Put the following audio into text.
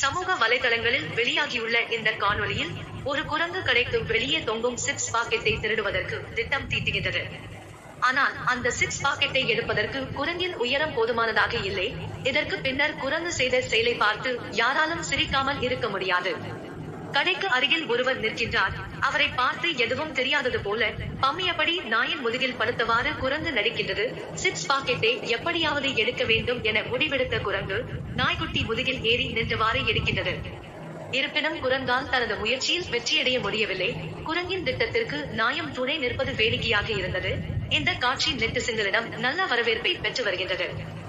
சமூக வலைதளங்களில் வெளியாகியுள்ள இந்த காணொளியில் ஒரு குரங்கு கடைக்கு வெளியே தொங்கும் சிப்ஸ் பாக்கெட்டை திருடுவதற்கு திட்டம் தீட்டுகின்றது ஆனால் அந்த சிப்ஸ் பாக்கெட்டை எடுப்பதற்கு குரங்கின் உயரம் போதுமானதாக இல்லை இதற்கு பின்னர் குரங்கு செய்த செயலை பார்த்து யாராலும் சிரிக்காமல் இருக்க முடியாது கடைக்கு அருகில் ஒருவர் நிற்கின்றார் அவரை பார்த்து எதுவும் தெரியாதது போல பம்மியபடி நாயின் முதுகில் படுத்தவாறு குரங்கு நடிக்கின்றது சிப்ஸ் பாக்கெட்டை எப்படியாவது எடுக்க வேண்டும் என முடிவெடுத்த குரங்கு நாய்க்குட்டி முதுகில் ஏறி நின்றவாறு எடுக்கின்றது இருப்பினும் குரங்கால் தனது முயற்சியில் வெற்றியடைய முடியவில்லை குரங்கின் திட்டத்திற்கு நாயம் துணை நிற்பது வேடிக்கையாக இருந்தது இந்த காட்சி நெட்டிசன்களிடம் நல்ல வரவேற்பை பெற்று வருகின்றது